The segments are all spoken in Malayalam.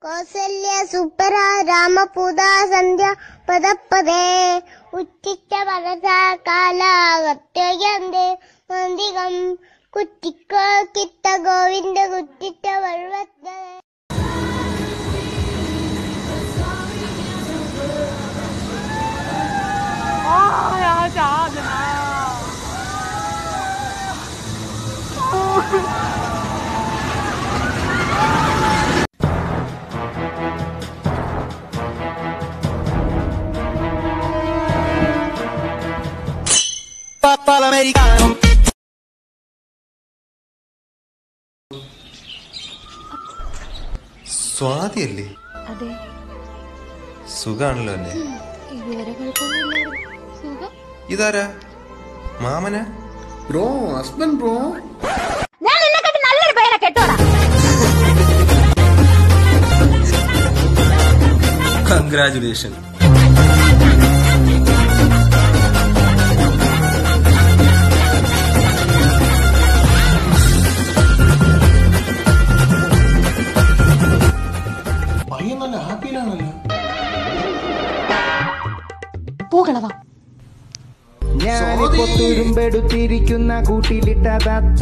കൗസല്യ സുപ്പര രാമപൂത സന്ധ്യ പദപ്പദേ ഉച്ചിച്ച പദസാകാലാകത്യന്തേ മന്ദികം കുറ്റിക്ക കിത്ത ഗോവിന്ദ കുറ്റിച്ച വഴുവത്തേ സ്വാതിയല്ലേ അതെ സുഖാണല്ലോ അല്ലേ ഇതുവരെ കുഴപ്പമൊന്നുമില്ലായിരുന്നു സുഖം ഇതാരാ മാമന ബ്രോ ഹസ്ബൻഡ് ബ്രോ ഞാൻ നിന്നെക്കാട്ടി നല്ലൊരു പേരെ കെട്ടോടാ കൺഗ്രാചുലേഷൻ പയ്യൻ നല്ല ഹാപ്പിയിലാണല്ലോ പോകളവാ ഞാനിപ്പോ തുരുമ്പെടുത്തിരിക്കുന്ന കൂട്ടിലിട്ട തത്ത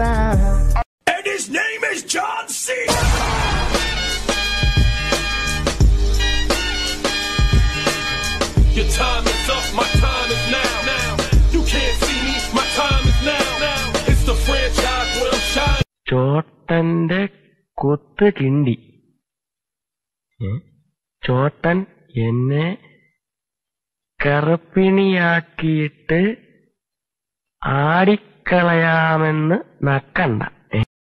Your time is up, my time is now. now. You can't see me, my time is now. now. It's the franchise where I'm shining. ചോട്ടന്റെ കൊത്ത് കിണ്ടി ഏ? ചോട്ടൻ എന്നെ കറുപ്പിണിയാക്കിയിട്ട് ആടിക്കളയാമെന്ന് നക്കണ്ട ഏ?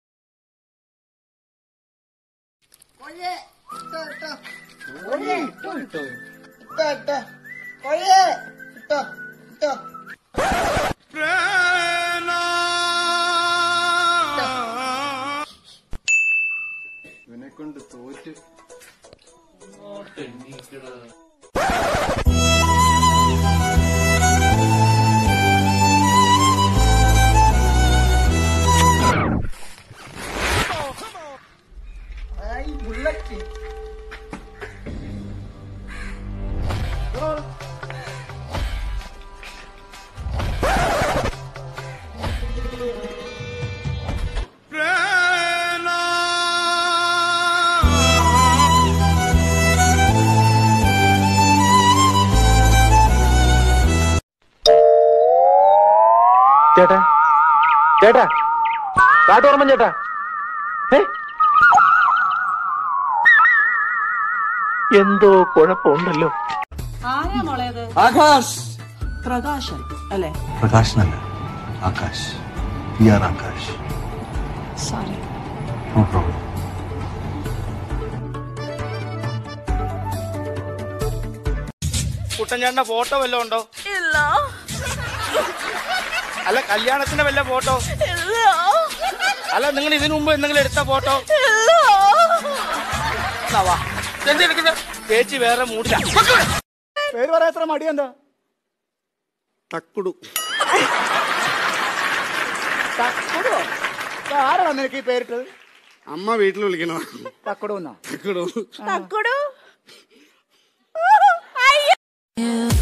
ഇവനെ കൊണ്ട് തോറ്റ് ചേട്ടാ ചേട്ടാ കാട്ടോർമ്മൻ ചേട്ടാ ഏ? എന്തോ കുഴപ്പമുണ്ടല്ലോ ആരാ മോളേത് ആകാശ് പ്രകാശൻ അല്ലേ പ്രകാശനല്ല Akash P R Akash sorry no problem കുട്ടൻചാണ്ടിന്റെ ഫോട്ടോ വല്ലതും ഉണ്ടോ ഇല്ല അല്ല കല്യാണത്തിന്റെ വല്ല ഫോട്ടോ ഇല്ല അല്ല നിങ്ങൾ ഇതിനു മുമ്പ് എന്തെങ്കിലും എടുത്ത ഫോട്ടോ എന്നാ വാ. ഇതെന്താ എടുക്കുന്നെ? ചേച്ചി വേറെ മൂടില്ല പേര് പറയാ എത്ര മടി എന്താ തക്കുടു തക്കുടോ ആരാണ് നിനക്ക് ഈ പേരിട്ടത് അമ്മ വീട്ടിൽ വിളിക്കണോ തക്കുടോ എന്നോ തക്കുടു തക്കുടു